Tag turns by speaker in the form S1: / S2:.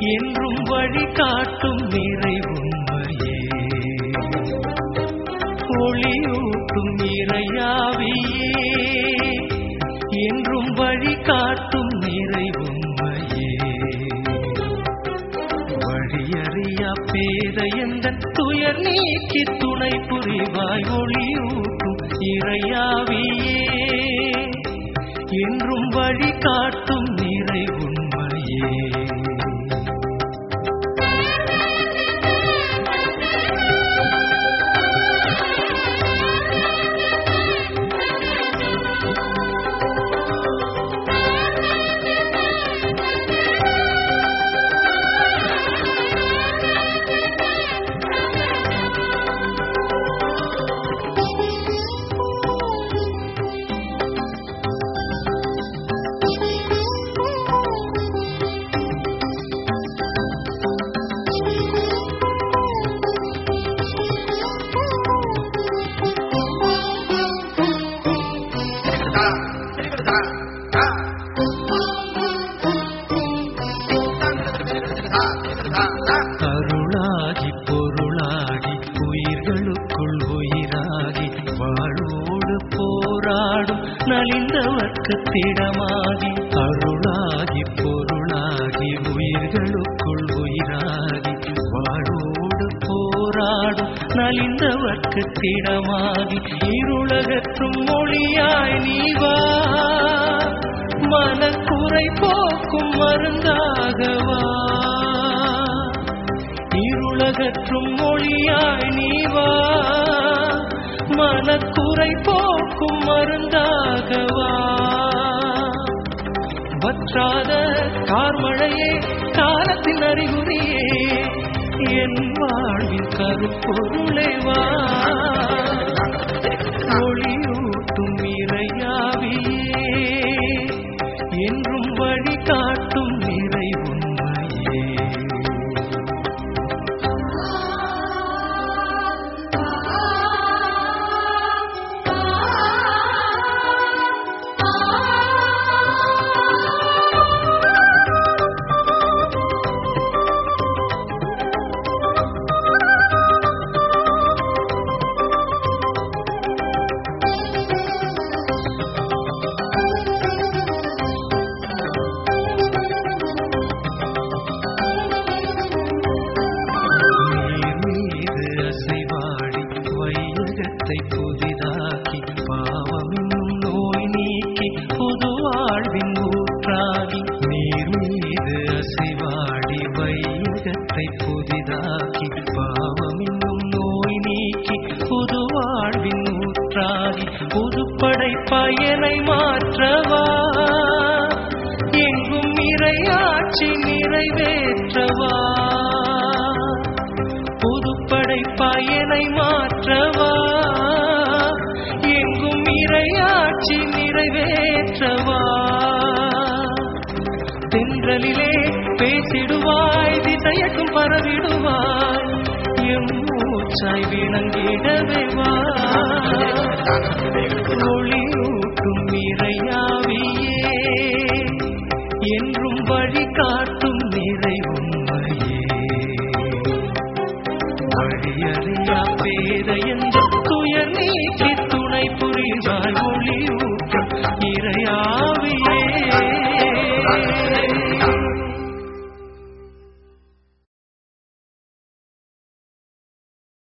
S1: என்றும் வழி காட்டும் நிறை உண்மையே ஒளியூட்டும் இறையாவியே என்றும் வழி காட்டும் நிறை உண்மையே வழியறியா பேத எந்த துயர் நீக்கி துணை புரிவாய் ஒளியூட்டும் இறையாவியே என்றும் வழி காட்டும் நிறை உண்மையே அருளாகி பொருளாகி உயிர்களுக்குள் உயிராகி வாழோடு போராடும் நலிந்தவர்க்கு திடமாகி அருளாகி பொருளாகி உயிர்களுக்குள் உயிராகி வாழோடு போராடும் நலிந்தவர்க்கு திடமாகி இருளகற்றும் மொழியாய் நீ வா மனக்குறை போக்கும் மருந்தாகவா இருளகற்றும் மொழியாய் நீ வா மனக்குறை போக்கும் மருந்தாகவா வற்றாத கார்மழையே காலத்தின் அறிகுறியே என் வாழ்வின் கருப்பொருளே வா ஒளியூட்டும் இறையாவியே என்றும் வழி காட்டும் நிறை உண்மையே நீர் மீது அசைவாடி வையகத்தை புதிதாக்கி பாவமென்னும் நோய் நீக்கி புது வாழ்வின் ஊற்றாகி நீர் மீது அசைவாடி வையகத்தை புதிதாக்கி பாவமென்னும் நோய் நீக்கி புது வாழ்வின் ஊற்றாகி புதுப்படை பயனை மாற்றவா எங்கும் இறையாட்சி நிறைவேற்றவா புதுப்படை பயனை மாற்றவா எங்கும் இறையாட்சி நிறைவேற்றவா தென்றலிலே பேசிடுவாய் திசையக்கும் பரவிடுவாய் எம் மூச்சாய் விளங்கிடவே வா ஒளியூட்டும் இறையாவியே என்றும் வழி காட்டும் நிறை உண்மையே வழியறியா பேத என்ற துயர் நீக்கி துணை புரிவாய்